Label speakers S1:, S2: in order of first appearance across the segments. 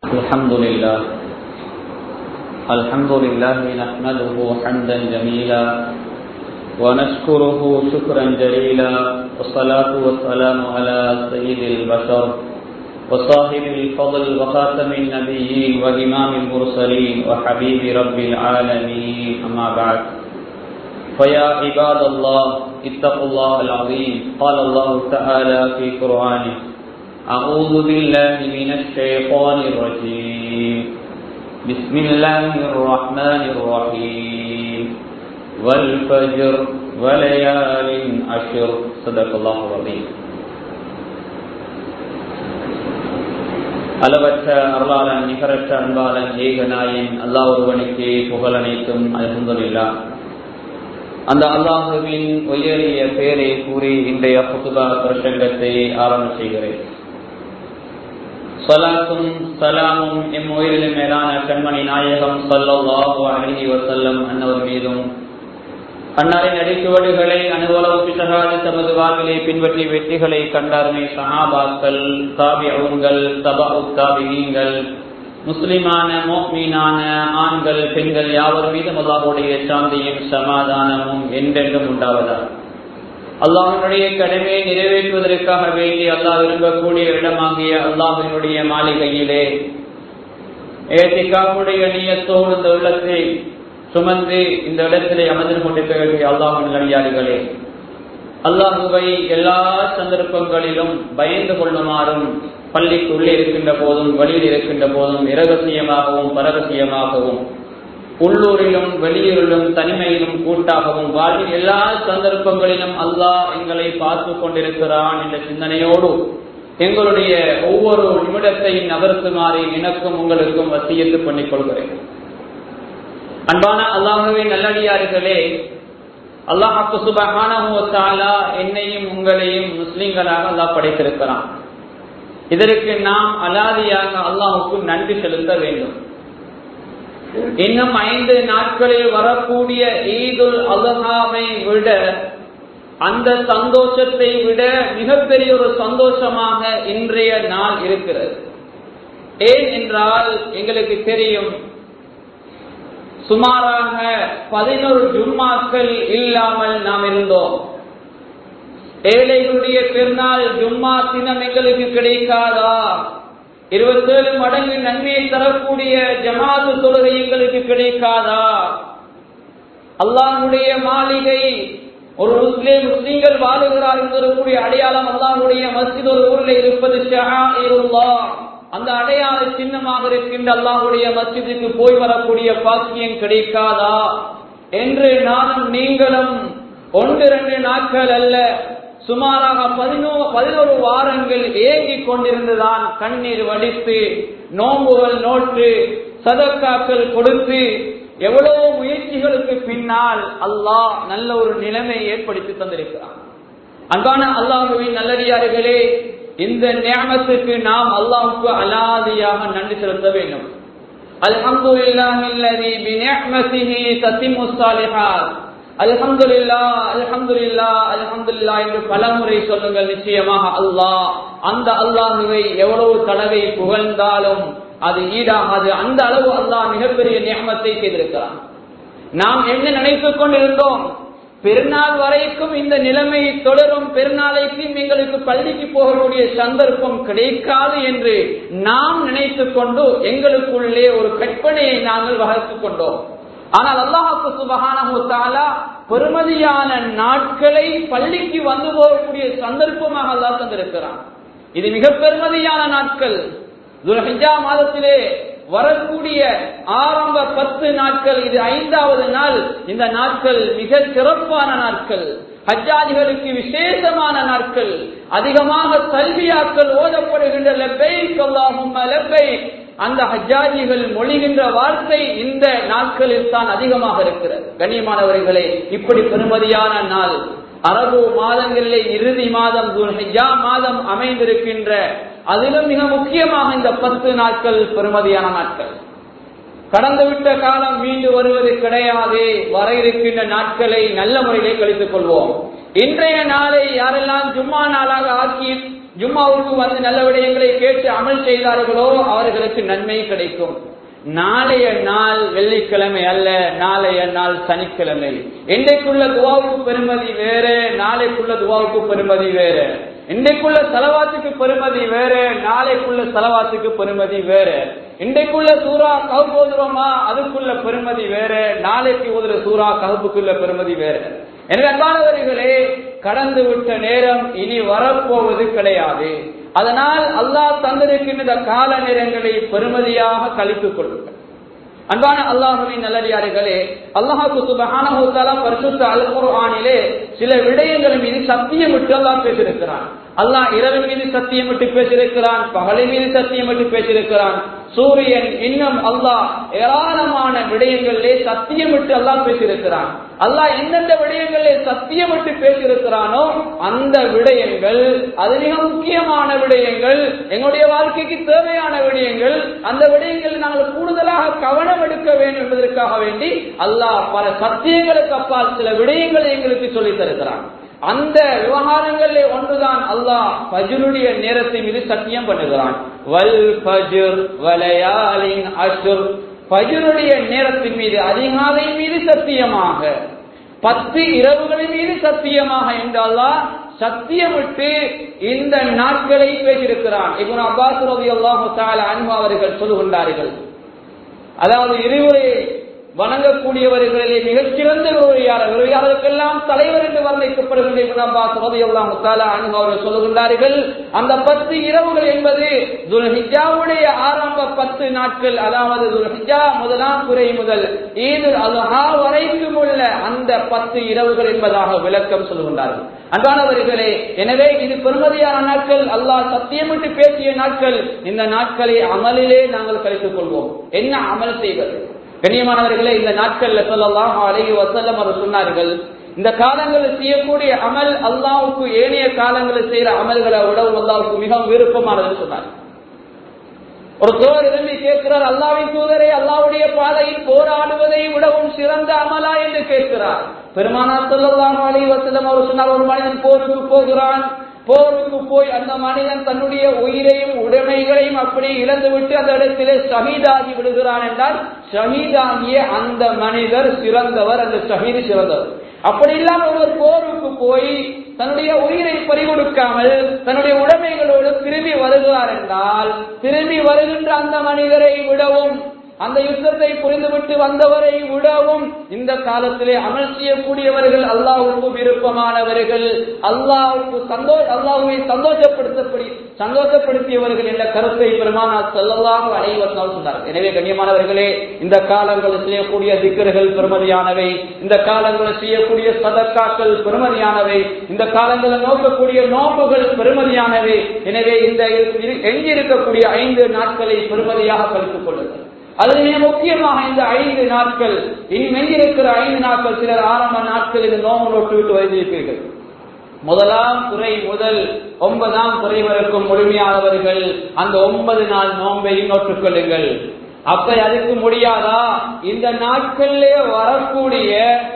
S1: الحمد لله الحمد لله نحمده حمدا جميلا ونشكره شكرا جليلا والصلاة والسلام على سيد البشر وصاحب الفضل وخاتم النبيين وإمام المرسلين وحبيب رب العالمين أما بعد فيا عباد الله اتقوا الله العظيم قال الله تعالى في قرآنه أعوذ بالله من الشيطان الرجيم بسم الله الرحمن الرحيم والفجر وليال عشر صدق الله العظيم அளவற்ற அருளாளன் நிகரற்ற அன்பாளன் ஏகநாயன் அல்லாஹ் ஒருவனுக்கே புகழ் அனைத்தும் அல்ஹம்துலில்லாஹ் அந்த அல்லாஹுவின் உயரிய பெயரை கூறி இன்றைய புதுபா பிரசங்கத்தை ஆரம்ப செய்கிறேன் சலாத்தும் சலாமும் எம் உயிரிலும் மேலான கண்மணி நாயகம் சல்லாஹு அலஹி வசல்லம் அன்னவர் மீதும் அன்னாரின் அடிச்சுவடுகளை அனுபவம் பிசகாது தமது வாழ்விலை பின்பற்றி வெற்றிகளை கண்டார்மை சஹாபாக்கள் தாபியங்கள் தபா தாபியங்கள் முஸ்லிமான மோக்மீனான ஆண்கள் பெண்கள் யாவர் மீதும் அல்லாஹுடைய சாந்தியும் சமாதானமும் என்றென்றும் உண்டாவதா அல்லாஹனுடைய கடமையை நிறைவேற்றுவதற்காக வேண்டி அல்லாஹ் விரும்பக்கூடிய இடமாகிய அல்லாஹினுடைய மாளிகையிலே ஏத்திகாவுடைய நீயத்தோடு இந்த உள்ளத்தை சுமந்து இந்த இடத்திலே அமர்ந்து கொண்டிருக்கக்கூடிய அல்லாஹின் நடிகாரிகளே அல்லாஹுவை எல்லா சந்தர்ப்பங்களிலும் பயந்து கொள்ளுமாறும் பள்ளிக்குள்ளே இருக்கின்ற போதும் வழியில் இருக்கின்ற போதும் இரகசியமாகவும் பரகசியமாகவும் உள்ளூரிலும் வெளியூரிலும் தனிமையிலும் கூட்டாகவும் வாழ்வில் எல்லா சந்தர்ப்பங்களிலும் அல்லாஹ் எங்களை பார்த்து கொண்டிருக்கிறான் என்ற சிந்தனையோடு எங்களுடைய ஒவ்வொரு நிமிடத்தையும் நகர்த்துமாறி எனக்கும் உங்களுக்கும் வசியத்து பண்ணிக் கொள்கிறேன் அன்பான அல்லாஹுவே நல்லடியார்களே அல்லாஹாக்கு சுபகான என்னையும் உங்களையும் முஸ்லிம்களாக அல்லாஹ் படைத்திருக்கிறான் இதற்கு நாம் அலாதியாக அல்லாஹுக்கு நன்றி செலுத்த வேண்டும் இன்னும் ஐந்து நாட்களில் வரக்கூடிய ஈதுல் அல்ஹாவை விட அந்த சந்தோஷத்தை விட மிகப்பெரிய ஒரு சந்தோஷமாக இன்றைய நாள் இருக்கிறது ஏன் என்றால் எங்களுக்கு தெரியும் சுமாராக பதினோரு ஜும்மாக்கள் இல்லாமல் நாம் இருந்தோம் ஏழைகளுடைய பெருநாள் ஜும்மா தினம் எங்களுக்கு கிடைக்காதா இருபத்தேழு மடங்கு நன்மையை தரக்கூடிய ஜமாத்து தொழுகை எங்களுக்கு கிடைக்காதா அல்லாஹுடைய மாளிகை ஒரு முஸ்லீம் முஸ்லீம்கள் வாழுகிறார் என்பதற்குரிய அடையாளம் அல்லாஹுடைய மஸ்ஜித் ஒரு ஊரில் இருப்பது அந்த அடையாள சின்னமாக இருக்கின்ற அல்லாஹுடைய மஸ்ஜிதுக்கு போய் வரக்கூடிய பாக்கியம் கிடைக்காதா என்று நானும் நீங்களும் ஒன்று இரண்டு நாட்கள் அல்ல சுமாராக பதினோ பதினோரு வாரங்கள் ஏங்கிக் கொண்டிருந்துதான் கண்ணீர் வடித்து நோம்புகள் நோட்டு சதக்காக்கள் கொடுத்து எவ்வளவு முயற்சிகளுக்கு பின்னால் அல்லாஹ் நல்ல ஒரு நிலைமை ஏற்படுத்தி தந்திருக்கிறான் அன்பான அல்லாஹுவின் நல்லடியார்களே இந்த நியமத்துக்கு நாம் அல்லாஹுக்கு அலாதியாக நன்றி செலுத்த வேண்டும் அல்ஹம்துலில்லாஹில்லதி பினிஅமதிஹி தத்திமு ஸாலிஹாத் அல்ஹம்துலில்லா அல்ஹம்துலில்லா அல்ஹம்துலில்லா என்று பலமுறை சொல்லுங்கள் நிச்சயமாக அல்லாஹ் அந்த அல்லாஹுவை எவ்வளவு தடவை புகழ்ந்தாலும் அது ஈடாகாது அந்த அளவு அல்லாஹ் மிகப்பெரிய நியமத்தை செய்திருக்கிறான் நாம் என்ன நினைத்துக் கொண்டிருந்தோம் பெருநாள் வரைக்கும் இந்த நிலைமை தொடரும் பெருநாளைக்கும் எங்களுக்கு பள்ளிக்கு போகக்கூடிய சந்தர்ப்பம் கிடைக்காது என்று நாம் நினைத்துக் கொண்டு எங்களுக்குள்ளே ஒரு கற்பனையை நாங்கள் வளர்த்துக் கொண்டோம் ஆனால் அல்லாஹாக்கு சுபகான பெருமதியான நாட்களை பள்ளிக்கு வந்து போகக்கூடிய சந்தர்ப்பமாக அல்லாஹ் தந்திருக்கிறான் இது மிக பெருமதியான நாட்கள் துல்ஹிஜா மாதத்திலே வரக்கூடிய ஆரம்ப பத்து நாட்கள் இது ஐந்தாவது நாள் இந்த நாட்கள் மிக சிறப்பான நாட்கள் ஹஜ்ஜாதிகளுக்கு விசேஷமான நாட்கள் அதிகமாக தல்வியாக்கள் ஓதப்படுகின்ற லெப்பை சொல்லாகும் லெப்பை அந்த ஹஜ்ஜாஜிகள் மொழிகின்ற வார்த்தை இந்த நாட்களில் தான் அதிகமாக இருக்கிறது கண்ணியமானவர்களே இப்படி பெருமதியான நாள் அரபு மாதங்களிலே இறுதி மாதம் ஹிஜா மாதம் அமைந்திருக்கின்ற அதிலும் மிக முக்கியமாக இந்த பத்து நாட்கள் பெருமதியான நாட்கள் கடந்துவிட்ட காலம் மீண்டு வருவது கிடையாது வர இருக்கின்ற நாட்களை நல்ல முறையிலே கழித்துக் கொள்வோம் இன்றைய நாளை யாரெல்லாம் ஜும்மா நாளாக ஆக்கி ஜும்மாவுக்கு வந்து நல்ல விடயங்களை கேட்டு அமல் செய்தார்களோ அவர்களுக்கு நன்மை கிடைக்கும் நாளைய நாள் வெள்ளிக்கிழமை அல்ல நாளைய நாள் சனிக்கிழமை இன்றைக்குள்ள துவாவுக்கு பெருமதி வேற நாளைக்குள்ள துவாவுக்கு பெருமதி வேற இன்றைக்குள்ள செலவாத்துக்கு பெருமதி வேற நாளைக்குள்ள செலவாத்துக்கு பெருமதி வேற இன்றைக்குள்ள சூறா கவுப்பு ஓதுறோமா அதுக்குள்ள பெருமதி வேற நாளைக்கு ஓதுற சூறா கவுப்புக்குள்ள பெருமதி வேற எனவே அன்பானவர்களே கடந்து விட்ட நேரம் இனி வரப்போவது கிடையாது அதனால் அல்லாஹ் தந்திருக்கின்ற கால நேரங்களை பெருமதியாக கழித்துக் கொள்ளுங்கள் அன்பான அல்லாஹுவின் நல்லடியார்களே அல்லாஹாக்கு சுபஹானஹுத்தாலா பரிசுத்த அல் குர்ஆனிலே சில விடயங்கள் மீது சத்தியம் விட்டு அல்லாஹ் பேசியிருக்கிறான் அல்லாஹ் இரவு மீது சத்தியம் விட்டு பேசியிருக்கிறான் பகலை மீது சத்தியம் விட்டு பேசியிருக்கிறான் சூரியன் இன்னும் அல்லாஹ் ஏராளமான விடயங்களிலே சத்தியம் விட்டு அல்லாஹ் பேசியிருக்கிறான் அல்லாஹ் எந்தெந்த விடயங்களிலே சத்தியம் விட்டு பேசியிருக்கிறானோ அந்த விடயங்கள் அது மிக முக்கியமான விடயங்கள் எங்களுடைய வாழ்க்கைக்கு தேவையான விடயங்கள் அந்த விடயங்களில் நாங்கள் கூடுதலாக கவனம் எடுக்க வேண்டும் என்பதற்காக வேண்டி அல்லாஹ் பல சத்தியங்களுக்கு அப்பால் சில விடயங்களை எங்களுக்கு சொல்லித் தருகிறான் அந்த விவகாரங்களிலே ஒன்றுதான் அல்லாஹ் பஜருடைய நேரத்தை மீது சத்தியம் பண்ணுகிறான் வல் பஜுர் வலையாலின் அசுர் பஜருடைய நேரத்தின் மீது அதிகாலை மீது சத்தியமாக பத்து இரவுகளின் மீது சத்தியமாக என்றால்தான் சத்தியமிட்டு இந்த நாட்களை பேசியிருக்கிறான் இவன் அப்பாஸ் ரவி அல்லாஹு அன்பு அவர்கள் சொல்லுகின்றார்கள் அதாவது இருவரை வணங்கக்கூடியவர்களிலே மிகச்சிறந்த ஒருவரையாளர் யாருக்கெல்லாம் தலைவர் என்று வர்ணிக்கப்படுகின்ற இப்னு அப்பாஸ் ரலியல்லாஹு தஆலா அன்ஹு அவர்கள் சொல்லுகின்றார்கள் அந்த பத்து இரவுகள் என்பது துல்ஹிஜ்ஜாவுடைய ஆரம்ப பத்து நாட்கள் அதாவது துல்ஹிஜ்ஜா முதலாம் குறை முதல் ஈது அல்ஹா வரைக்கும் உள்ள அந்த பத்து இரவுகள் என்பதாக விளக்கம் சொல்லுகின்றார்கள் அன்பானவர்களே எனவே இது பெருமதியான நாட்கள் அல்லாஹ் சத்தியமிட்டு பேசிய நாட்கள் இந்த நாட்களை அமலிலே நாங்கள் கழித்துக் கொள்வோம் என்ன அமல் செய்வது கண்ணியமானவர்களே இந்த நாட்கள்ல சொல்லலாம் அழகி வசல்லம் அவர் சொன்னார்கள் இந்த காலங்களில் செய்யக்கூடிய அமல் அல்லாவுக்கு ஏனைய காலங்களில் செய்யற அமல்களை விடவும் அல்லாவுக்கு மிகவும் விருப்பமானது சொன்னார் ஒரு தோழர் இருந்து கேட்கிறார் அல்லாவின் தூதரை அல்லாவுடைய பாதையில் போராடுவதை விடவும் சிறந்த அமலா என்று கேட்கிறார் பெருமானார் சொல்லலாம் அலி வசல்லம் அவர் சொன்னார் ஒரு மனிதன் போருக்கு போகிறான் போருக்கு போய் அந்த மனிதன் தன்னுடைய உயிரையும் உடைமைகளையும் அப்படி இழந்துவிட்டு அந்த இடத்திலே ஷஹீதாகி விடுகிறான் என்றால் ஷஹீதாகிய அந்த மனிதர் சிறந்தவர் அந்த ஷஹீது சிறந்தவர் அப்படி இல்லாமல் ஒருவர் போருக்கு போய் தன்னுடைய உயிரை பறிகொடுக்காமல் தன்னுடைய உடைமைகளோடு திரும்பி வருகிறார் என்றால் திரும்பி வருகின்ற அந்த மனிதரை விடவும் அந்த யுத்தத்தை புரிந்துவிட்டு வந்தவரை விடவும் இந்த காலத்திலே அமல் செய்யக்கூடியவர்கள் அல்லாஹுக்கு விருப்பமானவர்கள் அல்லாஹுக்கு சந்தோஷ அல்லாஹுவை சந்தோஷப்படுத்தப்படி சந்தோஷப்படுத்தியவர்கள் என்ற கருத்தை பெருமானார் செல்லலாம் அனைவரும் சொன்னார் எனவே கண்ணியமானவர்களே இந்த காலங்களில் செய்யக்கூடிய திக்கர்கள் பெருமதியானவை இந்த காலங்களில் செய்யக்கூடிய சதக்காக்கள் பெருமதியானவை இந்த காலங்களில் நோக்கக்கூடிய நோம்புகள் பெருமதியானவை எனவே இந்த எஞ்சிருக்கக்கூடிய ஐந்து நாட்களை பெருமதியாக கழித்துக் கொள்ளுங்கள் அதில் மிக முக்கியமாக இந்த ஐந்து நாட்கள் இனி மெஞ்சிருக்கிற ஐந்து நாட்கள் சிலர் ஆரம்ப நாட்கள் இந்த நோம்பு நோட்டு விட்டு வைத்திருப்பீர்கள் முதலாம் துறை முதல் ஒன்பதாம் துறை வரைக்கும் முழுமையானவர்கள் அந்த ஒன்பது நாள் நோன்பையும் நோட்டுக் கொள்ளுங்கள் அப்ப அதுக்கு முடியாதா இந்த நாட்களிலே வரக்கூடிய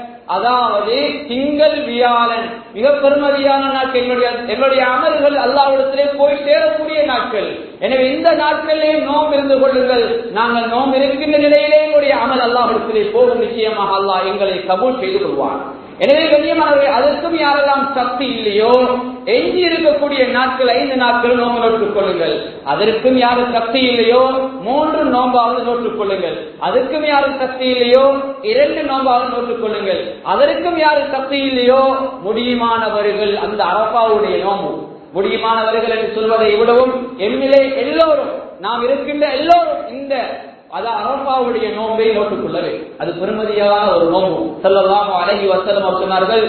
S1: அதாவது திங்கள் வியாழன் மிக பெருமதியான நாட்கள் எங்களுடைய எங்களுடைய அமல்கள் அல்லாவிடத்திலே போய் சேரக்கூடிய நாட்கள் எனவே இந்த நாட்களிலே நோம் இருந்து கொள்ளுங்கள் நாங்கள் நோம் இருக்கின்ற நிலையிலே எங்களுடைய அமல் அல்லாவிடத்திலே போகும் நிச்சயமாக அல்லாஹ் எங்களை கபூல் செய்து கொள்வார் எனவே கண்ணியமானவர்கள் அதற்கும் யாரெல்லாம் சக்தி இல்லையோ எஞ்சி இருக்கக்கூடிய நாட்கள் ஐந்து நாட்கள் நோம்பு நோட்டுக் கொள்ளுங்கள் அதற்கும் யாரு சக்தி இல்லையோ மூன்று நோம்பாவது நோட்டுக் கொள்ளுங்கள் அதற்கும் யாரு சக்தி இல்லையோ இரண்டு நோம்பாவது நோட்டுக் கொள்ளுங்கள் அதற்கும் யாரு சக்தி இல்லையோ முடியுமானவர்கள் அந்த அரப்பாவுடைய நோம்பு முடியுமானவர்கள் என்று சொல்வதை விடவும் எம்மிலே எல்லோரும் நாம் இருக்கின்ற எல்லோரும் இந்த அது அரபாவுடைய நோன்பை நோட்டுக் கொள்ளவே அது பெருமதியான ஒரு நோம்பு செல்லலாம் அழகி வசலம் அவர் சொன்னார்கள்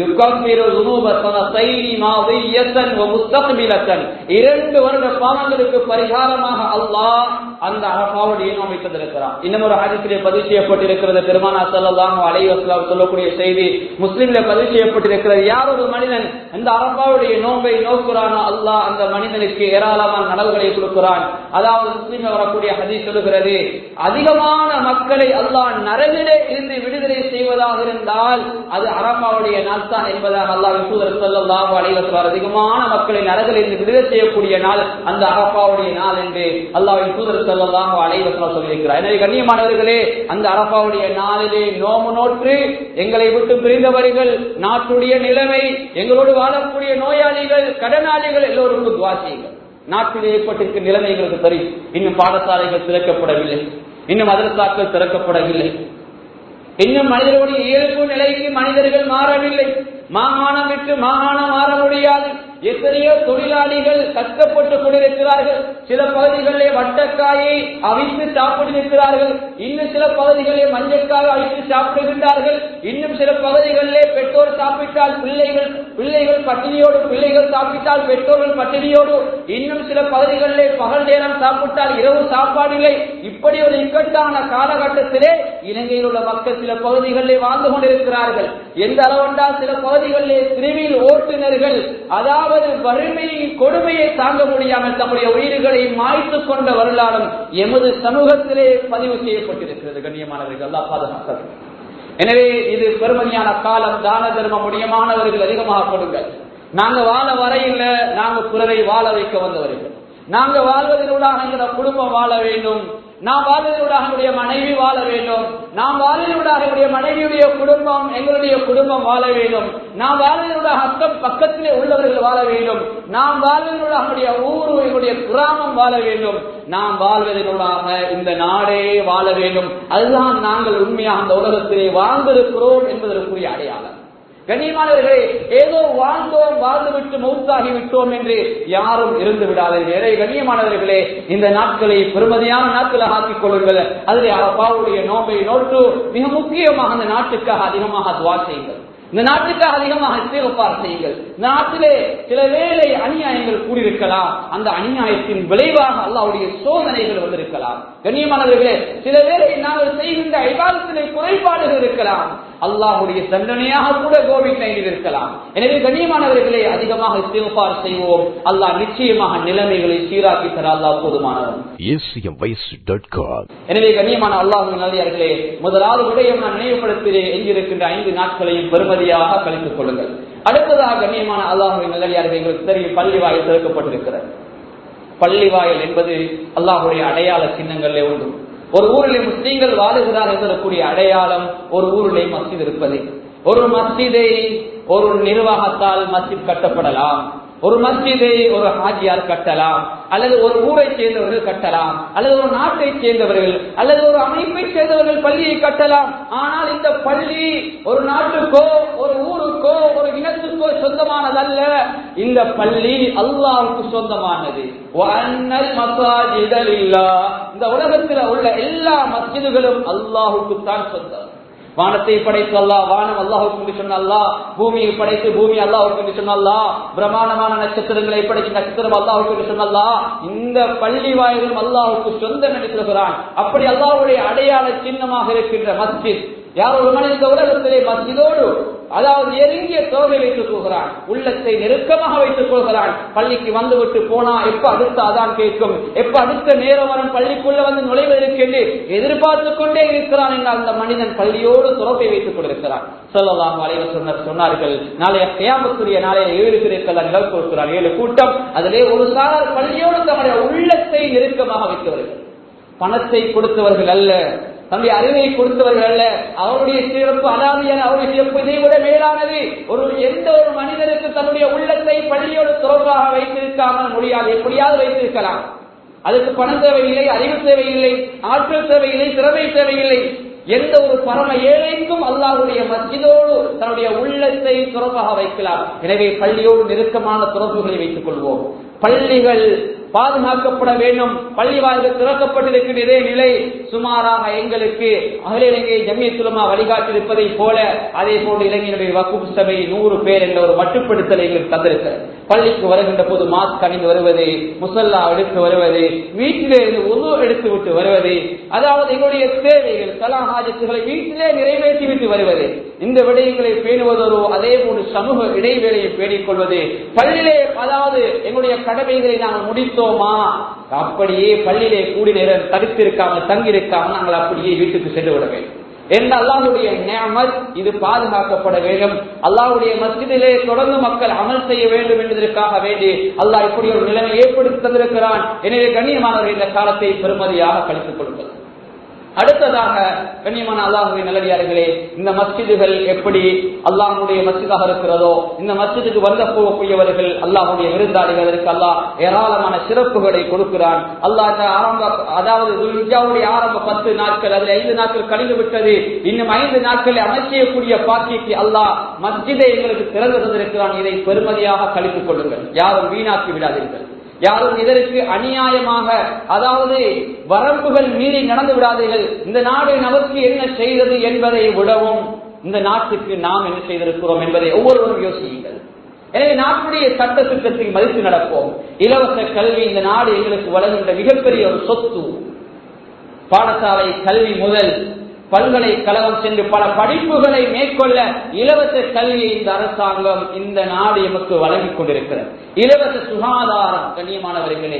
S1: இரண்டு வருட பாவங்களுக்கு பரிகாரமாக அல்லாஹ் அந்த அரபாவுடைய நோம்பை தந்திருக்கிறார் இன்னும் ஒரு ஹரிசிலே பதிவு செய்யப்பட்டிருக்கிறது பெருமானா செல்லலாம் அழகி வசலாம் சொல்லக்கூடிய செய்தி முஸ்லிம்ல பதிவு செய்யப்பட்டிருக்கிறது யார் ஒரு மனிதன் அந்த அரபாவுடைய நோன்பை நோக்குறானோ அல்லாஹ் அந்த மனிதனுக்கு ஏராளமான நலவுகளை கொடுக்கிறான் அதாவது முஸ்லீம்ல வரக்கூடிய ஹதீஸ் சொல்லுகிறது அதிகமான மக்களை அல்லாஹ் நரகிலே இருந்து விடுதலை செய்வதாக இருந்தால் அது அரபாவுடைய நாள் தான் என்பதாக அல்லாஹ் சூதர் சொல்லலாம் அலைவசார் அதிகமான மக்களை நரகில் இருந்து விடுதலை செய்யக்கூடிய நாள் அந்த அரபாவுடைய நாள் என்று அல்லாஹின் தூதர் சொல்லலாம் அலைவசா சொல்லியிருக்கிறார் எனவே கண்ணியமானவர்களே அந்த அரபாவுடைய நாளிலே நோமு நோற்று எங்களை விட்டு பிரிந்தவர்கள் நாட்டுடைய நிலைமை எங்களோடு வாழக்கூடிய நோயாளிகள் கடனாளிகள் எல்லோருக்கும் துவாசியுங்கள் நாட்டில் ஏற்பட்டிருக்கிற நிலைமை எங்களுக்கு தெரியும் இன்னும் பாடசாலைகள் திறக்கப்படவில்லை இன்னும் மதரசாக்கள் திறக்கப்படவில்லை இன்னும் மனிதர்களுடைய இயல்பு நிலைக்கு மனிதர்கள் மாறவில்லை மாகாணம் விட்டு மாகாணம் மாற முடியாது எத்தனையோ தொழிலாளிகள் கஷ்டப்பட்டு கொண்டிருக்கிறார்கள் சில பகுதிகளிலே வட்டக்காயை அவித்து சாப்பிடுகிறார்கள் இன்னும் சில பகுதிகளிலே மஞ்சக்காய் அவித்து சாப்பிடுகின்றார்கள் இன்னும் சில பகுதிகளிலே பெற்றோர் சாப்பிட்டால் பிள்ளைகள் பிள்ளைகள் பட்டினியோடு பிள்ளைகள் சாப்பிட்டால் பெற்றோர்கள் பட்டினியோடு இன்னும் சில பகுதிகளிலே பகல் நேரம் சாப்பிட்டால் இரவு சாப்பாடில்லை இப்படி ஒரு இக்கட்டான காலகட்டத்திலே இலங்கையில் உள்ள மக்கள் சில பகுதிகளிலே வாழ்ந்து கொண்டிருக்கிறார்கள் எந்த அளவென்றால் சில பகுதிகளிலே திருவில் ஓட்டுநர்கள் அதாவது வறுமையின் கொடுமையை தாங்க முடியாமல் தம்முடைய உயிர்களை மாய்த்துக் கொண்ட வரலாறும் எமது சமூகத்திலே பதிவு செய்யப்பட்டிருக்கிறது கண்ணியமானவர்கள் அல்லா பாதுகாக்கள் எனவே இது பெருமதியான காலம் தான தர்மம் முடியமானவர்கள் அதிகமாக கொடுங்கள் நாங்க வாழ வரையில் நாங்க பிறரை வாழ வைக்க வந்தவர்கள் நாங்க வாழ்வதனூடாக எங்களோட குடும்பம் வாழ வேண்டும் நாம் வாழ்வதனூடாக எங்களுடைய மனைவி வாழ வேண்டும் நாம் வாழ்வதனூடாக எங்களுடைய மனைவியுடைய குடும்பம் எங்களுடைய குடும்பம் வாழ வேண்டும் நாம் வாழ்வதனூடாக அக்கம் பக்கத்திலே உள்ளவர்கள் வாழ வேண்டும் நாம் வாழ்வதனூடாக நம்முடைய ஊர் எங்களுடைய கிராமம் வாழ வேண்டும் நாம் வாழ்வதனூடாக இந்த நாடே வாழ வேண்டும் அதுதான் நாங்கள் உண்மையாக அந்த உலகத்திலே வாழ்ந்திருக்கிறோம் என்பதற்குரிய அடையாளம் கண்ணியமானவர்களே ஏதோ வாழ்ந்தோம் வாழ்ந்து விட்டு மௌத்தாகி விட்டோம் என்று யாரும் இருந்து விடாதீர்கள் எனவே கண்ணியமானவர்களே இந்த நாட்களை பெருமதியான நாட்களாக ஆக்கிக் கொள்ளுங்கள் அதிலே அப்பாவுடைய நோம்பை நோட்டு மிக முக்கியமாக அந்த நாட்டுக்காக அதிகமாக துவா செய்யுங்கள் இந்த நாட்டுக்காக அதிகமாக இஸ்திகபார் செய்யுங்கள் இந்த நாட்டிலே சில வேலை அநியாயங்கள் கூடியிருக்கலாம் அந்த அநியாயத்தின் விளைவாக அல்லாவுடைய சோதனைகள் வந்திருக்கலாம் கண்ணியமானவர்களே சில வேலை நாங்கள் செய்கின்ற ஐபாதத்திலே குறைபாடுகள் இருக்கலாம் அல்லாஹுடைய தண்டனையாக கூட கோவிட் நைன்டீன் இருக்கலாம் எனவே கண்ணியமானவர்களே அதிகமாக இஸ்திகபார் செய்வோம் அல்லாஹ் நிச்சயமாக நிலைமைகளை சீராக்கி தர அல்லாஹ் போதுமானவன் எனவே கண்ணியமான அல்லாஹின் நல்லியார்களே முதலாவது விடயம் நான் நினைவுபடுத்திலே எங்கிருக்கின்ற ஐந்து நாட்களையும் பெருமதியாக கழித்துக் கொள்ளுங்கள் அடுத்ததாக கண்ணியமான அல்லாஹுவின் நல்லியார்கள் எங்களுக்கு தெரியும் பள்ளி வாயில் திறக்கப்பட்டிருக்கிறது பள்ளி வாயில் என்பது அல்லாஹுடைய அடையாள சின்னங்களே உண்டு ஒரு ஊரிலே முஸ்லீம்கள் வாழுகிறார் என்பதற்குரிய அடையாளம் ஒரு ஊரிலே மஸ்ஜித் இருப்பது ஒரு மஸ்ஜிதை ஒரு நிர்வாகத்தால் மஸ்ஜித் கட்டப்படலாம் ஒரு மஸ்ஜிதை ஒரு ஹாஜியார் கட்டலாம் அல்லது ஒரு ஊரை சேர்ந்தவர்கள் கட்டலாம் அல்லது ஒரு நாட்டை சேர்ந்தவர்கள் அல்லது ஒரு அமைப்பை சேர்ந்தவர்கள் பள்ளியை கட்டலாம் ஆனால் இந்த பள்ளி ஒரு நாட்டுக்கோ ஒரு ஊருக்கோ ஒரு இனத்துக்கோ சொந்தமானதல்ல இந்த பள்ளி அல்லாவுக்கு சொந்தமானது இந்த உலகத்தில் உள்ள எல்லா மஸ்ஜிதுகளும் அல்லாஹுக்கு தான் சொந்தம் வானத்தை படைத்து அல்லா வானம் அல்லாஹுக்கு சொன்ன அல்லா பூமியை படைத்து பூமி அல்லாஹுக்கு சொன்ன அல்லா பிரமாணமான நட்சத்திரங்களை படைத்து நட்சத்திரம் அல்லாஹுக்கு சொன்ன அல்லா இந்த பள்ளி வாயிலும் அல்லாஹுக்கு சொந்தம் என்று சொல்கிறான் அப்படி அல்லாஹுடைய அடையாள சின்னமாக இருக்கின்ற மஸ்ஜித் யார் ஒரு மனித இந்த உலகத்திலே மஸ்ஜிதோடு அதாவது நெருங்கிய தோகை வைத்துக் கொள்கிறான் உள்ளத்தை நெருக்கமாக வைத்துக் கொள்கிறான் பள்ளிக்கு வந்து விட்டு போனா எப்ப அடுத்த அதான் கேட்கும் எப்ப அடுத்த நேரம் வரும் பள்ளிக்குள்ள வந்து நுழைவதற்கு என்று எதிர்பார்த்து கொண்டே இருக்கிறான் என்று அந்த மனிதன் பள்ளியோடு துறப்பை வைத்துக் கொண்டிருக்கிறான் சொல்லலாம் அலைவர் சொன்னார் சொன்னார்கள் நாளைய கியாமத்துரிய நாளைய ஏழு பேருக்கள் நிலம் கொடுக்கிறார் ஏழு கூட்டம் அதிலே ஒரு சாரார் பள்ளியோடு தம்முடைய உள்ளத்தை நெருக்கமாக வைத்தவர்கள் பணத்தை கொடுத்தவர்கள் அல்ல தன்னுடைய அறிவை கொடுத்தவர்கள் அல்ல அவருடைய சிறப்பு அலாதியான அவருடைய சிறப்பு இதை விட மேலானது ஒரு எந்த ஒரு மனிதனுக்கு தன்னுடைய உள்ளத்தை பள்ளியோடு தொடர்பாக வைத்திருக்காமல் முடியாது எப்படியாவது வைத்திருக்கலாம் அதுக்கு பணம் தேவையில்லை அறிவு தேவையில்லை ஆற்றல் தேவையில்லை திறமை தேவையில்லை எந்த ஒரு பரம ஏழைக்கும் அல்லாஹுடைய மஸ்ஜிதோடு தன்னுடைய உள்ளத்தை துறப்பாக வைக்கலாம் எனவே பள்ளியோடு நெருக்கமான தொடர்புகளை வைத்துக் கொள்வோம் பள்ளிகள் பாதுகாக்கப்பட வேண்டும் பள்ளி வாய்கள் திறக்கப்பட்டிருக்கிற இதே நிலை சுமாராக எங்களுக்கு அகில இலங்கை ஜமியத்துலமா வழிகாட்டியிருப்பதை போல அதே போன்று இளைஞருடைய வகுப்பு சபை நூறு பேர் என்ற ஒரு மட்டுப்படுத்தலை எங்களுக்கு தந்திருக்கிறது பள்ளிக்கு வருகின்ற போது மாஸ்க் அணிந்து வருவது முசல்லா எடுத்து வருவது வீட்டிலே இருந்து உது எடுத்து விட்டு வருவது அதாவது எங்களுடைய தேவைகள் கலாஹாஜத்துகளை வீட்டிலே நிறைவேற்றி விட்டு வருவது இந்த விடயங்களை பேணுவதோ அதே போன்று சமூக இடைவேளையை பேணிக் கொள்வது பள்ளியிலே அதாவது எங்களுடைய கடமைகளை நாங்கள் முடித்தோமா அப்படியே பள்ளியிலே கூடி நேரம் தடுத்திருக்காமல் தங்கியிருக்காமல் நாங்கள் அப்படியே வீட்டுக்கு சென்று விட வேண்டும் என்ற அல்லாஹுடைய நியமத் இது பாதுகாக்கப்பட வேண்டும் அல்லாஹுடைய மஸ்ஜிதிலே தொடர்ந்து மக்கள் அமல் செய்ய வேண்டும் என்பதற்காக வேண்டி அல்லாஹ் இப்படி ஒரு நிலைமை ஏற்படுத்தி தந்திருக்கிறான் எனவே கண்ணியமானவர்கள் இந்த காலத்தை பெருமதியாக கழித்துக் கொள்வது அடுத்ததாக கண்ணியமான அல்லாஹுவின் நல்லடியார்களே இந்த மஸ்ஜிதுகள் எப்படி அல்லாஹுடைய மஸ்ஜிதாக இருக்கிறதோ இந்த மஸ்ஜிதுக்கு வந்த போகக்கூடியவர்கள் அல்லாஹுடைய விருந்தாளிகள் அதற்கு அல்லாஹ் ஏராளமான சிறப்புகளை கொடுக்கிறான் அல்லாஹ் இந்த ஆரம்ப அதாவது துல்ஹிஜ்ஜாவுடைய ஆரம்ப பத்து நாட்கள் அதில் ஐந்து நாட்கள் கழிந்து விட்டது இன்னும் ஐந்து நாட்களை அமைச்சக்கூடிய பாக்கியத்தை அல்லாஹ் மஸ்ஜிதை எங்களுக்கு திறந்து தந்திருக்கிறான் இதை பெருமதியாக கழித்துக் கொள்ளுங்கள் யாரும் வீணாக்கி விடாதீர்கள் யாரும் இதற்கு அநியாயமாக அதாவது வரம்புகள் மீறி நடந்து விடாதீர்கள் இந்த நாடு நமக்கு என்ன செய்தது என்பதை விடவும் இந்த நாட்டுக்கு நாம் என்ன செய்திருக்கிறோம் என்பதை ஒவ்வொருவரும் யோசியுங்கள் எனவே நாட்டுடைய சட்ட திட்டத்தை மதித்து நடப்போம் இலவச கல்வி இந்த நாடு எங்களுக்கு வழங்குகின்ற மிகப்பெரிய ஒரு சொத்து பாடசாலை கல்வி முதல் பல்கலைக்கழகம் சென்று பல படிப்புகளை மேற்கொள்ள இலவச கல்வியை இந்த அரசாங்கம் இந்த நாடு எமக்கு வழங்கிக் கொண்டிருக்கிறது இலவச சுகாதாரம் கண்ணியமானவர்களே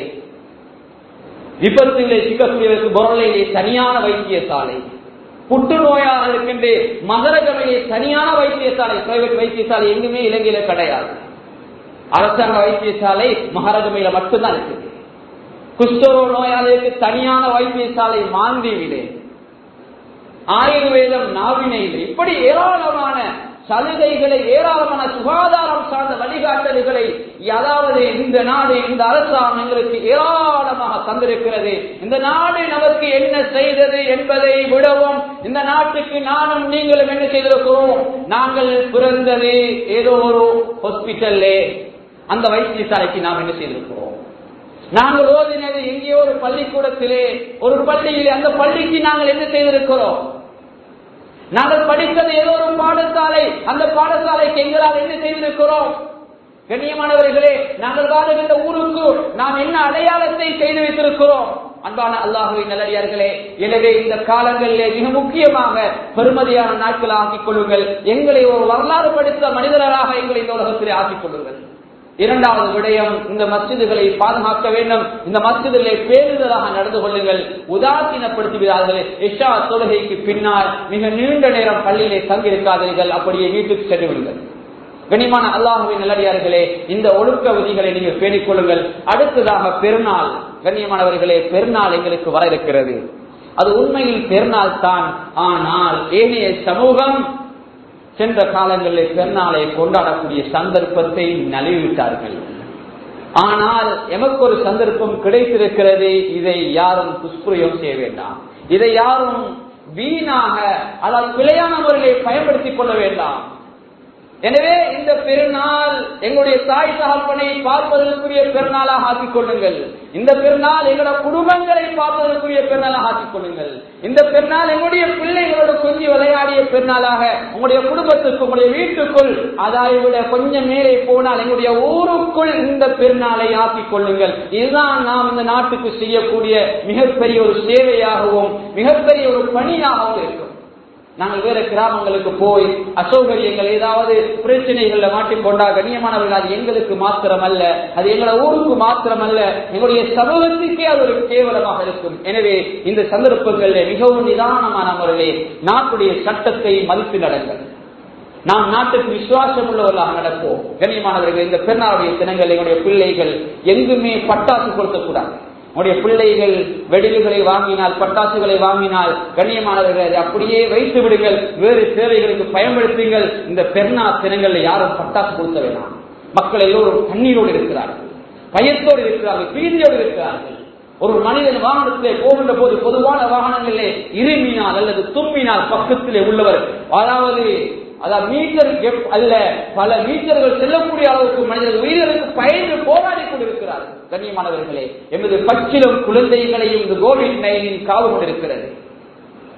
S1: விபத்திலே சிக்கக்கூடியவருக்கு பொருளையிலே தனியான வைத்தியசாலை புற்றுநோயாளர்களுக்கென்று மகரகமையிலே தனியான வைத்தியசாலை பிரைவேட் வைத்தியசாலை எங்குமே இலங்கையில கிடையாது அரசாங்க வைத்தியசாலை மகரகமையில மட்டும்தான் இருக்குது குஷ்டரோ நோயாளிகளுக்கு தனியான வைத்தியசாலை மாந்தீவிலே ஆயுர்வேதம் நாவினையில் இப்படி ஏராளமான சலுகைகளை ஏராளமான சுகாதாரம் சார்ந்த வழிகாட்டல்களை அதாவது இந்த நாடு இந்த அரசாங்கம் எங்களுக்கு ஏராளமாக தந்திருக்கிறது இந்த நாடு நமக்கு என்ன செய்தது என்பதை விடவும் இந்த நாட்டுக்கு நானும் நீங்களும் என்ன செய்திருக்கிறோம் நாங்கள் பிறந்தது ஏதோ ஒரு ஹாஸ்பிட்டல்லே அந்த வைத்தியசாலைக்கு நாம் என்ன செய்திருக்கிறோம் நாங்கள் ஓதினது எங்கேயோ ஒரு பள்ளிக்கூடத்திலே ஒரு பள்ளியிலே அந்த பள்ளிக்கு நாங்கள் என்ன செய்திருக்கிறோம் நாங்கள் படித்தது ஏதோ ஒரு பாடசாலை அந்த பாடசாலைக்கு எங்களால் என்ன செய்திருக்கிறோம் கண்ணியமானவர்களே நாங்கள் வாழுகின்ற ஊருக்கு நாம் என்ன அடையாளத்தை செய்து வைத்திருக்கிறோம் அன்பான அல்லாஹுவின் நல்லடியார்களே எனவே இந்த காலங்களிலே மிக முக்கியமாக பெருமதியான நாட்கள் ஆக்கிக் கொள்ளுங்கள் எங்களை ஒரு வரலாறு படித்த மனிதராக எங்களை இந்த உலகத்திலே ஆக்கிக் கொள்ளுங்கள் இரண்டாவது விடயம் இந்த மஸ்ஜிதுகளை பாதுகாக்க வேண்டும் இந்த மஸ்ஜிதுகளை பேருதலாக நடந்து கொள்ளுங்கள் உதாசீனப்படுத்துகிறார்கள் இஷா தொழுகைக்கு பின்னால் மிக நீண்ட நேரம் பள்ளியிலே தங்கியிருக்காதீர்கள் அப்படியே வீட்டுக்கு சென்று விடுங்கள் கனிமான அல்லாஹுவின் நல்லடியார்களே இந்த ஒழுக்க விதிகளை நீங்கள் பேணிக் கொள்ளுங்கள் அடுத்ததாக பெருநாள் கண்ணியமானவர்களே பெருநாள் எங்களுக்கு வர இருக்கிறது அது உண்மையில் பெருநாள் தான் ஆனால் ஏனைய சமூகம் சென்ற காலங்களில் பெருநாளை கொண்டாடக்கூடிய சந்தர்ப்பத்தை நழுவிவிட்டார்கள் ஆனால் எமக்கு ஒரு சந்தர்ப்பம் கிடைத்திருக்கிறது இதை யாரும் துஷ்பிரயோகம் செய்ய வேண்டாம் இதை யாரும் வீணாக அதாவது பிழையான முறையை பயன்படுத்திக் கொள்ள வேண்டாம் எனவே இந்த பெருநாள் எங்களுடைய தாய் தகப்பனை பார்ப்பதற்குரிய பெருநாளாக ஆக்கிக் கொள்ளுங்கள் இந்த பெருநாள் எங்களோட குடும்பங்களை பார்ப்பதற்குரிய பெருநாளாக ஆக்கிக் கொள்ளுங்கள் இந்த பெருநாள் எங்களுடைய பிள்ளைகளோட கொஞ்சம் விளையாடிய பெருநாளாக உங்களுடைய குடும்பத்துக்கு உங்களுடைய வீட்டுக்குள் அதை விட கொஞ்சம் மேலே போனால் எங்களுடைய ஊருக்குள் இந்த பெருநாளை ஆக்கிக் கொள்ளுங்கள் இதுதான் நாம் இந்த நாட்டுக்கு செய்யக்கூடிய மிகப்பெரிய ஒரு சேவையாகவும் மிகப்பெரிய ஒரு பணியாகவும் இருக்கும் நாங்கள் வேற கிராமங்களுக்கு போய் அசௌகரியங்கள் ஏதாவது பிரச்சனைகள்ல மாட்டிக்கொண்டா கண்ணியமானவர்கள் அது எங்களுக்கு மாத்திரம் அல்ல அது எங்களோட ஊருக்கு மாத்திரம் அல்ல எங்களுடைய சமூகத்துக்கே அது ஒரு கேவலமாக இருக்கும் எனவே இந்த சந்தர்ப்பங்களில் மிகவும் நிதானமான முறையிலே நாட்டுடைய சட்டத்தை மதித்து நடங்கள் நாம் நாட்டுக்கு விசுவாசம் உள்ளவர்களாக நடப்போம் கண்ணியமானவர்கள் இந்த பெருநாளுடைய தினங்கள் எங்களுடைய பிள்ளைகள் எங்குமே பட்டாசு கொடுக்கக்கூடாது உங்களுடைய பிள்ளைகள் வெடிவுகளை வாங்கினால் பட்டாசுகளை வாங்கினால் கண்ணியமானவர்கள் அதை அப்படியே வைத்து விடுங்கள் வேறு தேவைகளுக்கு பயன்படுத்துங்கள் இந்த பெருநா தினங்கள்ல யாரும் பட்டாசு கொடுக்க வேண்டாம் மக்கள் எல்லோரும் கண்ணீரோடு இருக்கிறார்கள் பயத்தோடு இருக்கிறார்கள் பீதியோடு இருக்கிறார்கள் ஒரு மனிதன் வாகனத்திலே போகின்ற போது பொதுவான வாகனங்களிலே இருமினால் அல்லது தும்மினால் பக்கத்திலே உள்ளவர் அதாவது அதாவது மீட்டர் அல்ல பல மீட்டர்கள் செல்லக்கூடிய அளவுக்கு மனிதர்கள் உயிருக்கு பயந்து போராடி கொண்டிருக்கிறார்கள் கண்ணியமானவர்களே எமது பச்சிலும் குழந்தைகளையும் இந்த கோவிட் நைனின் காவு கொண்டிருக்கிறது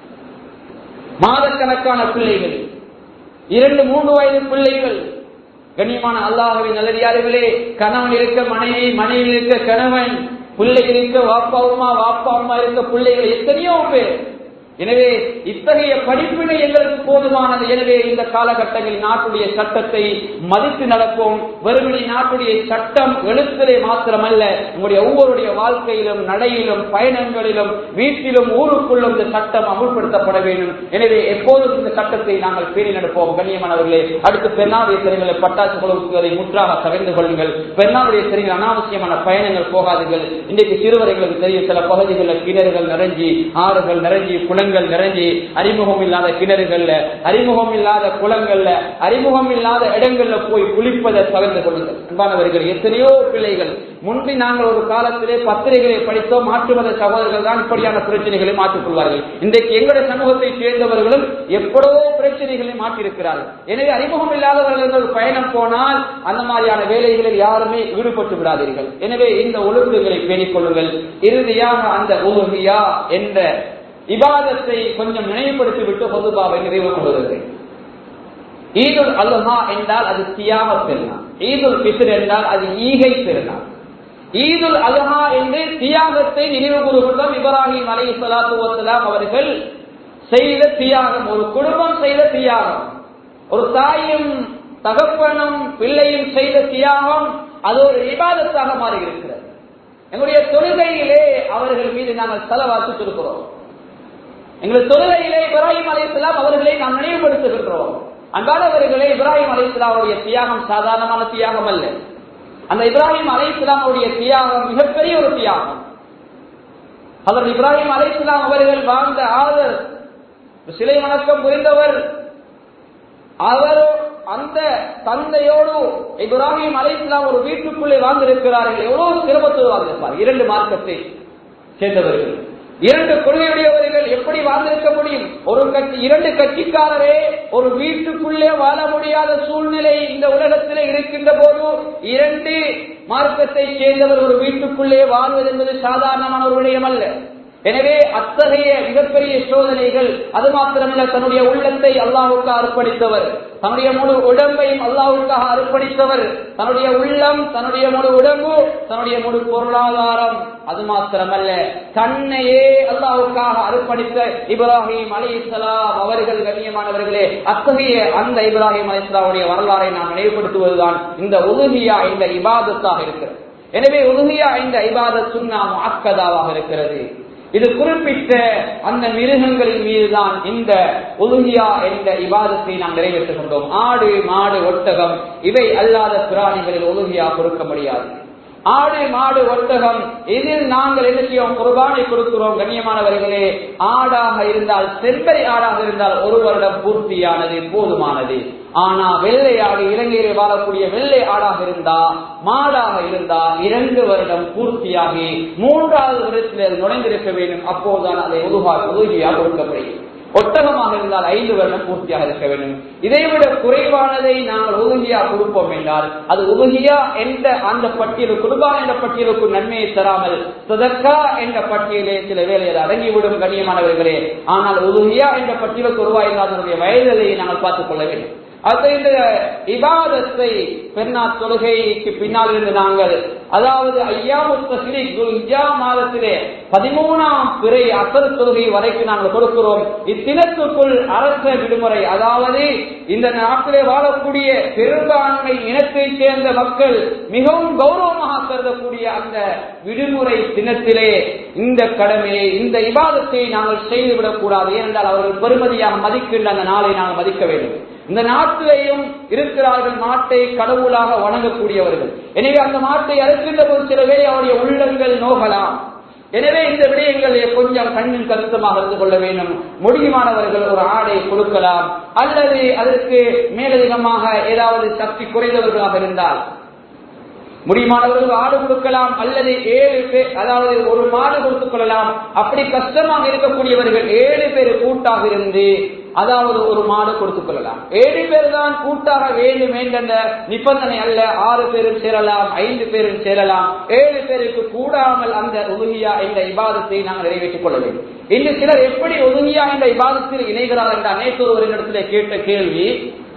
S1: மாதக்கணக்கான பிள்ளைகள் இரண்டு மூன்று வயது பிள்ளைகள் கண்ணியமான அல்லாஹுவின் நல்லடியார்களே கணவன் இருக்க மனைவி மனைவி இருக்க கணவன் பிள்ளைகள் இருக்க வாப்பா அம்மா வாப்பா அம்மா இருக்க பிள்ளைகள் எத்தனையோ பேர் எனவே இத்தகைய படிப்பினை எங்களுக்கு போதுமானது எனவே இந்த காலகட்டங்களில் நாட்டுடைய சட்டத்தை மதித்து நடப்போம் வெறுமனே நாட்டுடைய சட்டம் எழுத்திலே மாத்திரமல்ல நம்முடைய ஒவ்வொருடைய வாழ்க்கையிலும் நடையிலும் பயணங்களிலும் வீட்டிலும் ஊருக்குள்ளும் இந்த சட்டம் அமுல்படுத்தப்பட வேண்டும் எனவே எப்போதும் இந்த சட்டத்தை நாங்கள் பேணி நடப்போம் கண்ணியமானவர்களே அடுத்து பெண்ணாவுடைய சிறைகளை பட்டாசு கொள்வதை முற்றாக தவிர்த்து கொள்ளுங்கள் பெண்ணாவுடைய சிறைகள் அனாவசியமான பயணங்கள் போகாதுங்கள் இன்றைக்கு சிறுவர்களுக்கு தெரியும் சில பகுதிகளில் கிணறுகள் நிறைஞ்சி ஆறுகள் நிறைஞ்சி குளங்கள் நிறைஞ்சி அறிமுகம் இல்லாத கிணறுகள்ல அறிமுகம் இல்லாத குளங்கள்ல அறிமுகம் இல்லாத இடங்கள்ல போய் குளிப்பதை தவிர்த்து கொள்ளுங்கள் அன்பானவர்கள் எத்தனையோ பிள்ளைகள் முன்பு நாங்கள் ஒரு காலத்திலே பத்திரிகைகளை படித்தோம் மாற்றுமத சகோதரர்கள் தான் இப்படியான பிரச்சனைகளை மாற்றிக் கொள்வார்கள் இன்றைக்கு எங்களுடைய சமூகத்தை சேர்ந்தவர்களும் எப்படோ பிரச்சனைகளை மாற்றியிருக்கிறார்கள் எனவே அறிமுகம் இல்லாதவர்கள் பயணம் போனால் அந்த மாதிரியான வேலைகளில் யாருமே ஈடுபட்டு விடாதீர்கள் எனவே இந்த ஒழுங்குகளை பேணிக் கொள்ளுங்கள் இறுதியாக அந்த உலுகியா என்ற இபாதத்தை கொஞ்சம் நினைவுபடுத்தி விட்டு பொதுபாவை நிறைவு கொள்கிறது ஈதுல் அல்லஹா என்றால் அது தியாக பெருநாள் ஈதுல் பித்ர் என்றால் அது ஈகை பெருநாள் ஈதுல் அல்ஹா என்று தியாகத்தை நினைவு கூறுகின்றோம் இப்ராஹிம் அலை சலாத்து வசலாம் அவர்கள் செய்த தியாகம் ஒரு குடும்பம் செய்த தியாகம் ஒரு தாயும் தகப்பனும் பிள்ளையும் செய்த தியாகம் அது ஒரு விவாதத்தாக மாறி இருக்கிறது எங்களுடைய தொழுகையிலே அவர்கள் மீது நாங்கள் செலவாக்கி கொடுக்கிறோம் எங்கள் தொழுகையிலே இப்ராஹிம் அலையாம் அவர்களை நாம் நினைவுபடுத்துகின்றோம் அன்பானவர்களே இப்ராஹிம் அலையாவுடைய தியாகம் சாதாரணமான தியாகம் அல்ல அந்த இப்ராஹிம் அலை இஸ்லாமுடைய தியாகம் மிகப்பெரிய ஒரு தியாகம் அவர் இப்ராஹிம் அலை இஸ்லாம் அவர்கள் வாழ்ந்த ஆதர் சிலை வணக்கம் புரிந்தவர் அவர் அந்த தந்தையோடு இப்ராஹிம் அலை இஸ்லாம் ஒரு வீட்டுக்குள்ளே வாழ்ந்திருக்கிறார்கள் எவ்வளவு சிரமத்தோடு வாழ்ந்திருப்பார் இரண்டு மார்க்கத்தை சேர்ந்தவர்கள் இரண்டு கொள்கையுடையவர்கள் எப்படி வாழ்ந்திருக்க முடியும் ஒரு கட்சி இரண்டு கட்சிக்காரரே ஒரு வீட்டுக்குள்ளே வாழ முடியாத சூழ்நிலை இந்த உலகத்திலே இருக்கின்ற போது இரண்டு மார்க்கத்தை சேர்ந்தவர் ஒரு வீட்டுக்குள்ளே வாழ்வது என்பது சாதாரணமான ஒரு விடயம் அல்ல எனவே அத்தகைய மிகப்பெரிய சோதனைகள் அது மாத்திரமல்ல தன்னுடைய உள்ளத்தை அல்லாவுக்கு அர்ப்பணித்தவர் தன்னுடைய முழு உடம்பையும் அல்லாவுக்காக அர்ப்பணித்தவர் தன்னுடைய உள்ளம் தன்னுடைய முழு உடம்பு தன்னுடைய முழு பொருளாதாரம் அது மாத்திரமல்ல தன்னையே அல்லாவுக்காக அர்ப்பணித்த இப்ராஹிம் அலி இஸ்லாம் அவர்கள் கண்ணியமானவர்களே அத்தகைய அந்த இப்ராஹிம் அலி இஸ்லாமுடைய வரலாறை நாம் நினைவுபடுத்துவதுதான் இந்த உதவியா இந்த இபாதத்தாக இருக்கிறது எனவே உதவியா இந்த இபாதத் சுன்னா அக்கதாவாக இருக்கிறது இது குறிப்பிட்ட அந்த மிருகங்களின் மீதுதான் இந்த உலுகியா என்ற இபாதத்தை நாம் நிறைவேற்றுகின்றோம் ஆடு மாடு ஒட்டகம் இவை அல்லாத பிராணிகளில் உலுகியா கொடுக்க முடியாது ஆடு மாடு ஒட்டகம் இதில் நாங்கள் என்ன செய்வோம் குர்பானை கொடுக்கிறோம் கண்ணியமானவர்களே ஆடாக இருந்தால் செம்பரி ஆடாக இருந்தால் ஒரு வருடம் பூர்த்தியானது போதுமானது ஆனா வெள்ளை ஆடு இலங்கையிலே வாழக்கூடிய வெள்ளை ஆடாக இருந்தா மாடாக இருந்தா இரண்டு வருடம் பூர்த்தியாகி மூன்றாவது வருடத்தில் அது நுழைந்திருக்க வேண்டும் அப்போதுதான் அதை உருவா உதவியாக கொடுக்க முடியும் ஒட்டகமாக இருந்தால் ஐந்து வருடம் பூர்த்தியாக இருக்க வேண்டும் இதைவிட குறைவானதை நாங்கள் உதவியா கொடுப்போம் என்றால் அது உதவியா என்ற அந்த பட்டியல் குர்பான் என்ற பட்டியலுக்கு நன்மையை தராமல் சுதக்கா என்ற பட்டியலே சில வேலையில் அடங்கிவிடும் கண்ணியமானவர்களே ஆனால் உதவியா என்ற பட்டியலுக்கு உருவாயிருந்தால் அதனுடைய வயதலை நாங்கள் பார்த்துக் கொள்ள வேண்டும் அது இந்த இபாதத்தை பெண்ணா தொழுகைக்கு பின்னால் இருந்து நாங்கள் அதாவது ஐயா மாதத்திலே பதிமூணாம் பிறை அசல் தொழுகை வரைக்கும் நாங்கள் கொடுக்கிறோம் இத்தினத்துக்குள் அரச விடுமுறை அதாவது இந்த நாட்டிலே வாழக்கூடிய பெரும்பான்மை இனத்தை சேர்ந்த மக்கள் மிகவும் கௌரவமாக கருதக்கூடிய அந்த விடுமுறை தினத்திலே இந்த கடமையை இந்த இபாதத்தை நாங்கள் செய்துவிடக் கூடாது ஏனென்றால் அவர்கள் பெருமதியாக மதிக்கின்ற அந்த நாளை நாங்கள் மதிக்க வேண்டும் இந்த நாட்டிலேயும் இருக்கிறார்கள் மாட்டை கடவுளாக வணங்கக்கூடியவர்கள் எனவே அந்த மாட்டை அறுக்கின்ற போது சில பேர் அவருடைய உள்ளங்கள் நோகலாம் எனவே இந்த விடயங்களை கொஞ்சம் கண்ணின் கருத்தமாக இருந்து கொள்ள வேண்டும் முடியுமானவர்கள் ஒரு ஆடை கொடுக்கலாம் அல்லது அதற்கு மேலதிகமாக ஏதாவது சக்தி குறைந்தவர்களாக இருந்தால் முடியுமானவர்கள் ஆடு கொடுக்கலாம் அல்லது ஏழு பேர் அதாவது ஒரு மாடு கொடுத்துக் கொள்ளலாம் அப்படி கஷ்டமாக இருக்கக்கூடியவர்கள் ஏழு பேர் கூட்டாக இருந்து அதாவது ஒரு மாடு கொடுத்துக் கொள்ளலாம் ஏழு பேர் தான் கூட்டாக வேண்டும் என்ற நிபந்தனை அல்ல ஆறு பேரும் சேரலாம் ஐந்து பேரும் சேரலாம் ஏழு பேருக்கு கூடாமல் அந்த உதவியா என்ற இபாதத்தை நாங்கள் நிறைவேற்றிக் கொள்ள வேண்டும் இன்று சிலர் எப்படி உதவியா என்ற இபாதத்தில் இணைகிறார் என்ற அனைத்து ஒரு இடத்துல கேட்ட கேள்வி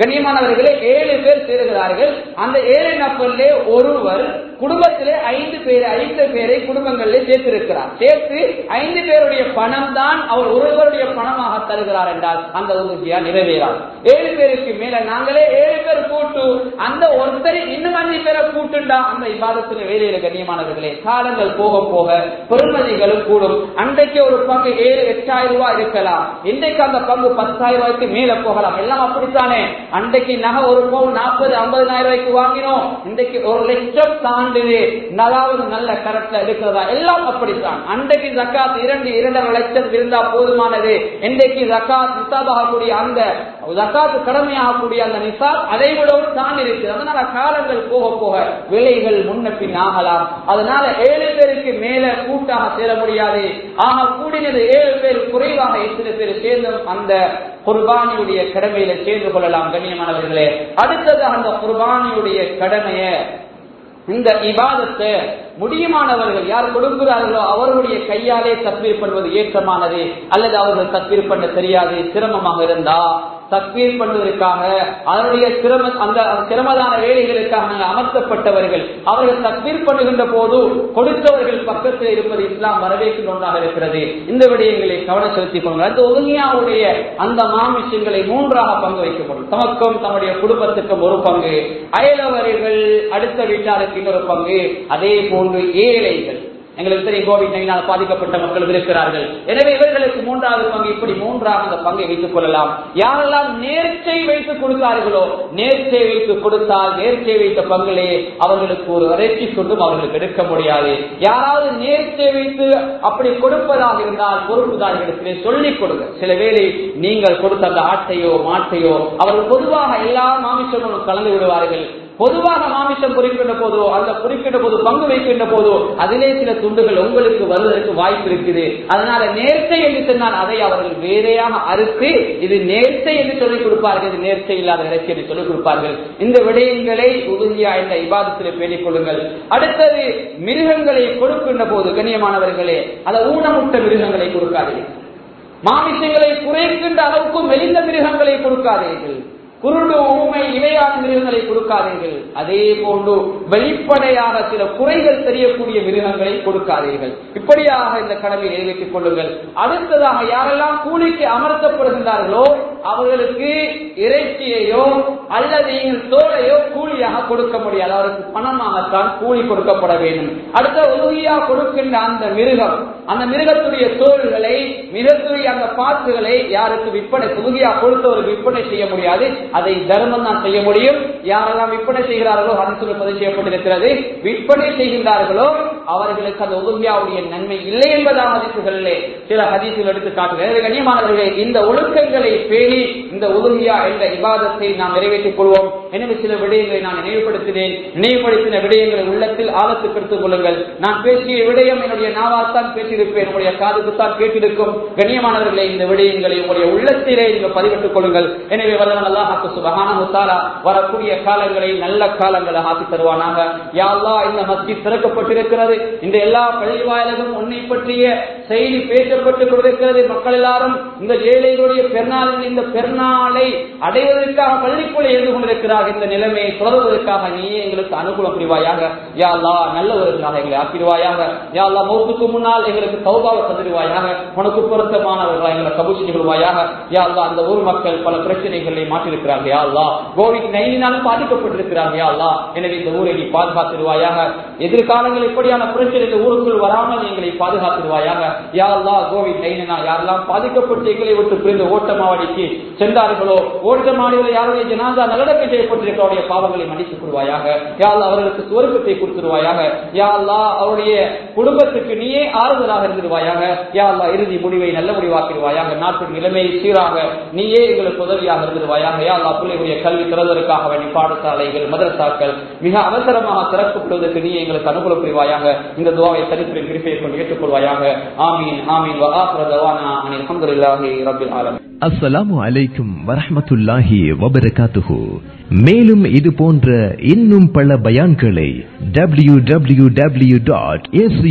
S1: கண்ணியமானவர்களே ஏழு பேர் சேருகிறார்கள் அந்த ஏழு நபரிலே ஒருவர் குடும்பத்திலே ஐந்து பேர் ஐந்து பேரை குடும்பங்களிலே சேர்த்திருக்கிறார் சேர்த்து ஐந்து பேருடைய பணம் தான் அவர் ஒருவருடைய பணமாக தருகிறார் என்றால் அந்த உறுதியா நிறைவேறாது ஏழு பேருக்கு மேல நாங்களே ஏழு பேர் கூட்டு அந்த ஒருத்தர் இன்னும் அஞ்சு பேரை கூட்டுண்டா அந்த இபாதத்துல வேலையில கண்ணியமானவர்களே காலங்கள் போக போக பெருமதிகளும் கூடும் அன்றைக்கு ஒரு பங்கு ஏழு எட்டாயிரம் ரூபாய் இருக்கலாம் இன்றைக்கு அந்த பங்கு பத்தாயிரம் ரூபாய்க்கு மேல போகலாம் எல்லாம் அப்படித்தானே அன்றைக்கு நகை ஒரு பவுன் நாற்பது ஐம்பதாயிரம் ரூபாய்க்கு வாங்கினோம் இன்றைக்கு ஒரு லட்சம் தாண்டுது அதாவது நல்ல கரெக்ட்ல இருக்கிறதா எல்லாம் அப்படித்தான் அன்றைக்கு ஜக்காத் இரண்டு இரண்டரை லட்சம் இருந்தா போதுமானது இன்றைக்கு ஜக்காத் நிசாபாகக்கூடிய அந்த ஜக்காத்து கடமையாகக்கூடிய அந்த நிசாப் அதை விடவும் தான் இருக்கு அதனால காலங்கள் போக போக விலைகள் முன்ன பின் ஆகலாம் அதனால ஏழு பேருக்கு மேல கூட்டாக சேர முடியாது ஆக கூடினது ஏழு பேர் குறைவாக எத்தனை பேர் சேர்ந்தும் அந்த குர்பானியுடைய கடமையில சேர்ந்து கொள்ளலாம் கண்ணியமானவர்களே அடுத்ததாக அந்த குர்பானியுடைய கடமையை இந்த இபாதத்தை முடியுமானவர்கள் யார் கொடுக்கிறார்களோ அவர்களுடைய கையாலே தத்வீர் பண்ணுவது ஏற்றமானது அல்லது அவர்கள் தத்வீர் பண்ண தெரியாது சிரமமாக இருந்தா தக்வீர் பண்ணுவதற்காக அதனுடைய சிரம அந்த சிரமதான வேலைகளுக்காக நாங்கள் அமர்த்தப்பட்டவர்கள் அவர்கள் தக்வீர் பண்ணுகின்ற போது கொடுத்தவர்கள் பக்கத்தில் இருப்பது இஸ்லாம் வரவேற்கின்ற ஒன்றாக இருக்கிறது இந்த விடயங்களை கவனம் செலுத்திக் கொள்ளுங்கள் அந்த ஒதுங்கியாவுடைய அந்த மாமிஷங்களை மூன்றாக பங்கு வைக்கப்படும் தமக்கும் தம்முடைய குடும்பத்துக்கும் ஒரு பங்கு அயலவர்கள் அடுத்த வீட்டாருக்கு இன்னொரு பங்கு அதே போன்று ஏழைகள் எங்களுக்கு தெரியும் கோவிட் நைனால் பாதிக்கப்பட்ட மக்கள் இருக்கிறார்கள் எனவே இவர்களுக்கு மூன்றாவது பங்கு இப்படி மூன்றாக அந்த பங்கை வைத்துக் கொள்ளலாம் யாரெல்லாம் நேர்ச்சை வைத்து கொடுத்தார்களோ நேர்ச்சை வைத்து கொடுத்தால் நேர்ச்சை வைத்த பங்கிலே அவர்களுக்கு ஒரு இறைச்சி கொண்டும் அவர்களுக்கு எடுக்க முடியாது யாராவது நேர்ச்சை வைத்து அப்படி கொடுப்பதாக இருந்தால் பொறுப்புதாரிகளுக்கு சொல்லிக் கொடுங்க சில வேளை நீங்கள் கொடுத்த அந்த ஆட்டையோ மாட்டையோ அவர்கள் பொதுவாக எல்லா மாமிசங்களும் கலந்து விடுவார்கள் பொதுவாக மாமிசம் குறிக்கின்ற போதோ அந்த குறிக்கின்ற போது பங்கு வைக்கின்ற போதோ அதிலே சில துண்டுகள் உங்களுக்கு வருவதற்கு வாய்ப்பு இருக்குது அதனால நேர்ச்சை என்று சொன்னால் அதை அவர்கள் வேறையாக அறுத்து இது நேர்ச்சை என்று சொல்லிக் கொடுப்பார்கள் இது நேர்ச்சை இல்லாத இறைச்சி என்று சொல்லிக் கொடுப்பார்கள் இந்த விடயங்களை உறுதியா இந்த இபாதத்தில் பேணிக் கொள்ளுங்கள் அடுத்தது மிருகங்களை கொடுக்கின்ற போது கண்ணியமானவர்களே அதை ஊனமுட்ட மிருகங்களை கொடுக்காதீர்கள் மாமிசங்களை குறைக்கின்ற அளவுக்கு மெலிந்த மிருகங்களை கொடுக்காதீர்கள் குருடு ஊமை இவையான மிருகங்களை கொடுக்காதீர்கள் அதே போன்று வெளிப்படையாக சில குறைகள் தெரியக்கூடிய மிருகங்களை கொடுக்காதீர்கள் இப்படியாக இந்த கடமை நிறைவேற்றிக் கொள்ளுங்கள் அடுத்ததாக யாரெல்லாம் கூலிக்கு அமர்த்தப்படுகின்றார்களோ அவர்களுக்கு இறைச்சியையோ அல்லது நீங்கள் தோலையோ கூலியாக கொடுக்க முடியாது அவருக்கு பணமாகத்தான் கூலி கொடுக்கப்பட வேண்டும் அடுத்த உதவியாக கொடுக்கின்ற அந்த மிருகம் அந்த மிருகத்துடைய தோள்களை மிருகத்துடைய அந்த பாட்டுகளை யாருக்கு விற்பனை புதுகியா கொடுத்தவருக்கு விற்பனை செய்ய முடியாது அதை தர்மம் தான் செய்ய முடியும் யாரெல்லாம் விற்பனை செய்கிறார்களோ ஹரிசுல பதிவு செய்யப்பட்டிருக்கிறது விற்பனை செய்கின்றார்களோ அவர்களுக்கு அந்த உதவியாவுடைய நன்மை இல்லை என்பதாக ஹதீசுகளிலே சில ஹதீசுகள் எடுத்து காட்டுகிறது கண்ணியமானவர்களே இந்த ஒழுக்கங்களை பேணி இந்த உதவியா என்ற விவாதத்தை நாம் நிறைவேற்றிக் கொள்வோம் எனவே சில விடயங்களை நான் நினைவுபடுத்தினேன் நினைவுபடுத்தின விடயங்களை உள்ளத்தில் ஆழத்துக்கு எடுத்துக் கொள்ளுங்கள் நான் பேசிய விடயம் என்னுடைய நாவால் தான் பேசியிருப்பேன் உங்களுடைய காதுக்கு தான் கேட்டிருக்கும் கண்ணியமானவர்களே இந்த விடயங்களை உங்களுடைய உள்ளத்திலே நீங்கள் பதிவிட்டுக் கொள்ளுங்கள் எனவே வல்லவன் அல்லாஹாக்கு சுபஹானஹு தஆலா வரக்கூடிய காலங்களை நல்ல காலங்களை ஆக்கி தருவானாக யா அல்லாஹ் இந்த மஸ்ஜித் திறக்கப்பட்டிருக்கிறது இந்த எல்லா பள்ளி வாயிலும் உன்னை பற்றிய செய்தி பேசப்பட்டுக் கொண்டிருக்கிறது மக்கள் எல்லாரும் இந்த ஏழைகளுடைய பெருநாளின் இந்த பெருநாளை அடைவதற்காக பள்ளிக்குள்ளே இருந்து கொண்டிருக்கிறார் இந்த நிலைமையை தொடர்வதற்காக நீயே எங்களுக்கு அனுகூலம் புரிவாயாக யா அல்லாஹ் நல்லவர்களாக எங்களை ஆக்கிடுவாயாக யா அல்லாஹ் மௌத்துக்கு முன்னால் எங்களுக்கு சௌபாவை தந்துடுவாயாக உனக்கு பொருத்தமானவர்களாக எங்களை கபூசி கொள்வாயாக யா அல்லாஹ் அந்த ஊர் மக்கள் பல பிரச்சனைகளை மாற்றிருக்கிறார்கள் யா அல்லாஹ் கோவிட் நைனினால் பாதிக்கப்பட்டிருக்கிறார்கள் யா அல்லாஹ் எனவே இந்த ஊரை நீ பாதுகாத்திடுவாயாக எதிர்காலங்கள் இப்படியான பிரச்சனை இந்த ஊருக்குள் வராமல் எங்களை பாதுகாத்திடுவாயாக யா அல்லாஹ் கோவிட் நைனா யாரெல்லாம் பாதிக்கப்பட்டு எங்களை விட்டு பிரிந்து ஓட்டமாவடிக்கு சென்றார்களோ ஓட்டமாடிகளை யாருடைய ஜனாதா நல்லடக்கம் செய்யப்பட்டிருக்கிறவருடைய பாவங்களை மன்னித்துக் கொள்வாயாக யா அல்லாஹ் அவர்களுக்கு சுவர்க்கத்தை கொடுத்துருவாயாக யா அல்லாஹ் அவருடைய குடும்பத்துக்கு நீயே ஆறுதலாக இருந்துருவாயாக யா அல்லாஹ் இறுதி முடிவை நல்ல முடிவாக்கிடுவாயாக நாட்டின் நிலைமை சீராக நீயே எங்களுக்கு உதவியாக இருந்துருவாயாக யா அல்லாஹ் பிள்ளைகளுடைய கல்வி திறந்ததற்காக வேண்டி பாடசாலைகள் மதரசாக்கள் மிக அவசரமாக திறக்கப்படுவதற்கு நீ எங்களுக்கு அனுகூலம் புரிவாயாக இந்த துவாவை தனித்துறை விருப்பை கொண்டு ஏற்றுக்கொள்வாயாக ஆமீன் ஆமீன் வஆஃபிரு தவானா அனில் அல்ஹம்துலில்லாஹி ரப்பில் ஆலமீன்
S2: அஸ்ஸலாமு அலைக்கும் வரஹ்மத்துல்லாஹி வபரகாத்துஹு மேலும் இது போன்ற இன்னும் பல பயான்களை W W W dot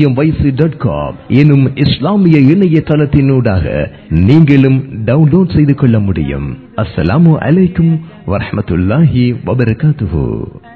S2: dot com எனும் இஸ்லாமிய இணையதளத்தினூடாக நீங்களும் டவுன்லோட் செய்து கொள்ள முடியும் அஸ்ஸலாமு அலைக்கும் வரஹ்மத்துல்லாஹி வபரகாத்துஹு